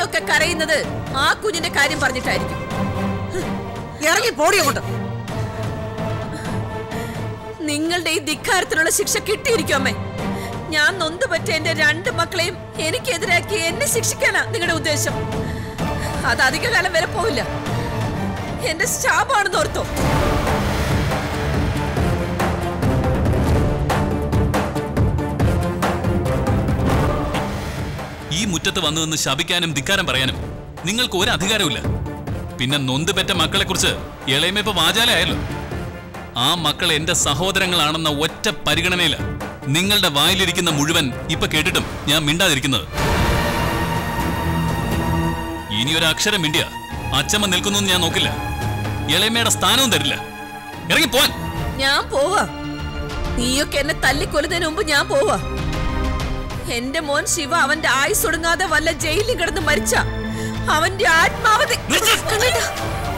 നീയൊക്കെ കരയുന്നത് ആ കുഞ്ഞിന്റെ കാര്യം പറഞ്ഞിട്ടായിരിക്കും ഇറങ്ങി പോടി അങ്ങോട്ട് നിങ്ങളുടെ ഈ ധിക്കാരത്തിനുള്ള ശിക്ഷ കിട്ടിയിരിക്കും അമ്മേ ഞാൻ നൊന്തു പറ്റ എന്റെ രണ്ട് മക്കളെയും എനിക്കെതിരാക്കി എന്നെ ശിക്ഷിക്കാനാ നിങ്ങളുടെ ഉദ്ദേശം അത് അധിക കാലം വരെ പോവില്ല എന്റെ ശാപാണെന്ന് ഓർത്തോ ഈ മുറ്റത്ത് വന്നു നിന്ന് ശപിക്കാനും ധിക്കാരം പറയാനും നിങ്ങൾക്ക് ഒരു അധികാരമില്ല പിന്നെ നൊന്ത് പെറ്റ മക്കളെ കുറിച്ച് ഇളയമേപ്പ് വാചാലയായല്ലോ ആ മക്കൾ എന്റെ സഹോദരങ്ങളാണെന്ന ഒറ്റ പരിഗണനയില്ല നിങ്ങളുടെ വായിലിരിക്കുന്ന മുഴുവൻ ഇപ്പൊ കേട്ടിട്ടും ഞാൻ മിണ്ടാതിരിക്കുന്നത് ഇനി ഒരു അക്ഷരം മിണ്ടിയ അച്ചമ്മ നിൽക്കുന്നു ഞാൻ നോക്കില്ല ഇളയമയുടെ സ്ഥാനവും തരില്ല ഇറങ്ങി പോവാൻ ഞാൻ പോവാ നീയൊക്കെ എന്നെ തല്ലിക്കൊല്ലുന്നതിന് മുമ്പ് ഞാൻ പോവാ എന്റെ മോൻ ശിവ അവന്റെ ആയുസ് ഒടുങ്ങാതെ വല്ല ജയിലിൽ കിടന്ന് മരിച്ച അവന്റെ ആത്മാവധി നിർത്ത്. കണ്ണേട്ടാ